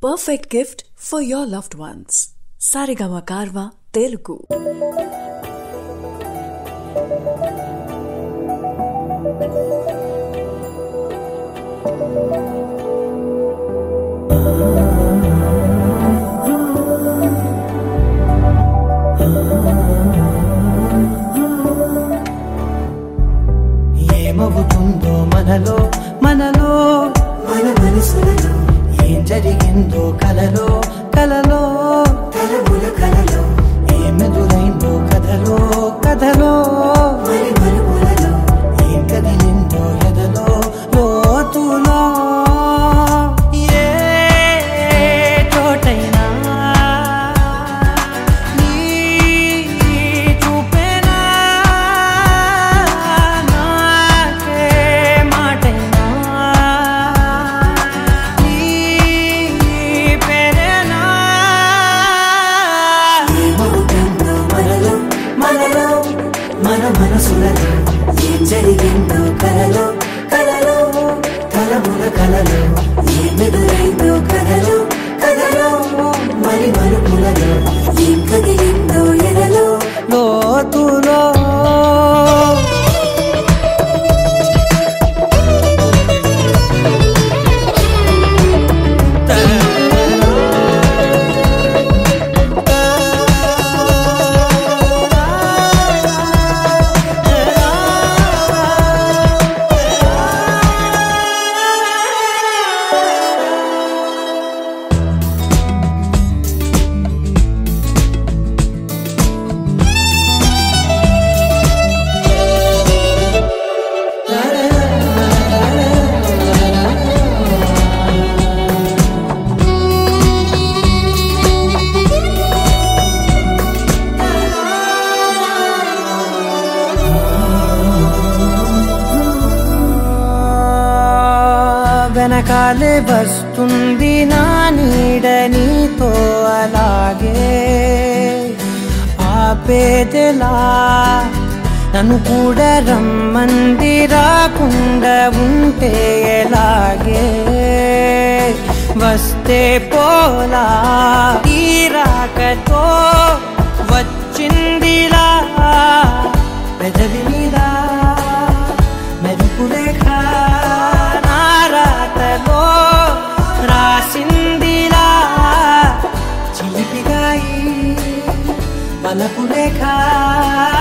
perfect gift for your loved ones. Sarigama Karva Telugu. ఏమవుతుందో మనలో మనలో మన మనసులలో ఏం జరిగిందో కలలో కలలో తలముల కలలో ఏమెదురైందో కథలో కథలో మరి మరుపులలో ఏం కదిలిందో ఎదలో లోతులో ఏ చోటైనా నీ చూపేనా నాకే మాటైనా నీ పేరేనా ఏమవుతుందో మనలో మనలో మన మనసులలో ఏం జరిగిందో కలలో కలలో కలముల కలలో ఏమెదురైందో కథలో కథలో మరి మరుపులలో ఏం కదిలిందో ఎదలో లోతులో వెనకాలే వస్తుంది నా నీడ నీతో అలాగే ఆపేదెలా నన్ను కూడా రమ్మంది రాకుండా ఉంటే ఎలాగే వస్తే పోలా ఈ రాకతో వచ్చిందిలా పెదవి మీద మెరుపు రేఖ నారాతలో రాసిందిలా చిలిపిగాయి మలపు రేఖ